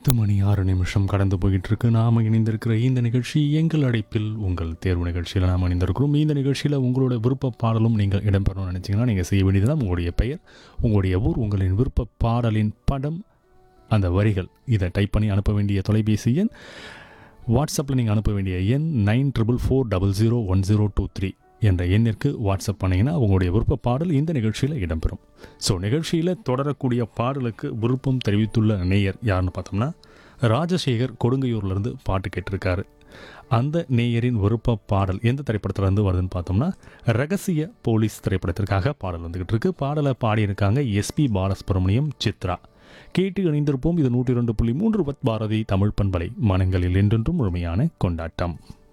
பத்து மணி ஆறு நிமிஷம் கடந்து போயிட்டு இருக்கு நாம இணைந்திருக்கிற இந்த நிகழ்ச்சி எங்கள் அழைப்பில் உங்கள் தேர்வு நிகழ்ச்சியில் நாம் இணைந்திருக்கிறோம் இந்த நிகழ்ச்சியில் உங்களோட விருப்ப பாடலும் நீங்கள் இடம்பெறணும்னு நினச்சிங்கன்னா நீங்கள் செய்ய வேண்டியதுதான் உங்களுடைய பெயர் உங்களுடைய ஊர் உங்களின் விருப்ப பாடலின் படம் அந்த வரிகள் இதை டைப் பண்ணி அனுப்ப வேண்டிய தொலைபேசி எண் வாட்ஸ்அப்பில் நீங்கள் அனுப்ப வேண்டிய எண் nine triple four double zero one zero two three என்ற எண்ணிற்கு வாட்ஸ்அப் பண்ணிங்கன்னா உங்களுடைய விருப்ப பாடல் இந்த நிகழ்ச்சியில் இடம்பெறும் ஸோ நிகழ்ச்சியில் தொடரக்கூடிய பாடலுக்கு விருப்பம் தெரிவித்துள்ள நேயர் யாருன்னு பார்த்தோம்னா ராஜசேகர் கொடுங்கையூர்லேருந்து பாட்டு கேட்டிருக்காரு அந்த நேயரின் விருப்ப பாடல் எந்த திரைப்படத்துல இருந்து வருதுன்னு பார்த்தோம்னா ரகசிய போலீஸ் திரைப்படத்திற்காக பாடல் வந்துகிட்டு இருக்கு பாடலை பாடியிருக்காங்க எஸ்பி பாலசுப்ரமணியம் சித்ரா கேட்டு இணைந்திருப்போம் இது நூற்றி ரெண்டு புள்ளி மூன்று பத் பாரதி தமிழ் பண்பலை மனங்களில் என்றென்றும் முழுமையான கொண்டாட்டம்